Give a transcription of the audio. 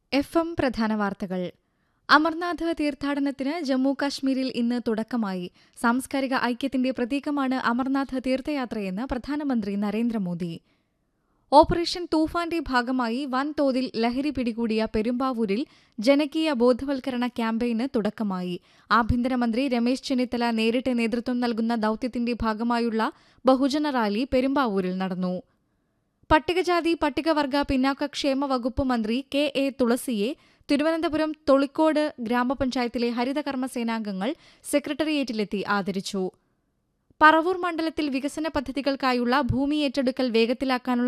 F M പ്രധാന വാർത്തകൾ അമർനാഥ് തീർത്ഥാടനത്തിന് ജമ്മു കാശ്മീരിൽ ഇന്ന് തുടക്കമായി സാംസ്കാരിക ഐക്യത്തിന്റെ പ്രതീകമാണ് അമർനാഥ് തീർത്ഥയാത്രയെന്ന് പ്രധാനമന്ത്രി നരേന്ദ്രമോദി ഓപ്പറേഷൻ തൂഫാന്റെ ഭാഗമായി വൻതോതിൽ ലഹരി പിടികൂടിയ പെരുമ്പാവൂരിൽ ജനകീയ ബോധവൽക്കരണ ക്യാമ്പയിന് തുടക്കമായി ആഭ്യന്തരമന്ത്രി രമേശ് ചെന്നിത്തല നേരിട്ട് നേതൃത്വം നൽകുന്ന ദൌത്യത്തിന്റെ ഭാഗമായുള്ള ബഹുജന റാലി പെരുമ്പാവൂരിൽ നടന്നു പട്ടികജാതി പട്ടികവർഗ പിന്നാക്ക ക്ഷേമ വകുപ്പ് മന്ത്രി കെ എ തുളസിയെ തിരുവനന്തപുരം തൊളിക്കോട് ഗ്രാമപഞ്ചായത്തിലെ ഹരിതകർമ്മ സേനാംഗങ്ങൾ സെക്രട്ടേറിയറ്റിലെത്തി ആദരിച്ചു പറവൂർ മണ്ഡലത്തിൽ വികസന പദ്ധതികൾക്കായുള്ള ഭൂമി ഏറ്റെടുക്കൽ വേഗത്തിലാക്കാനുള്ള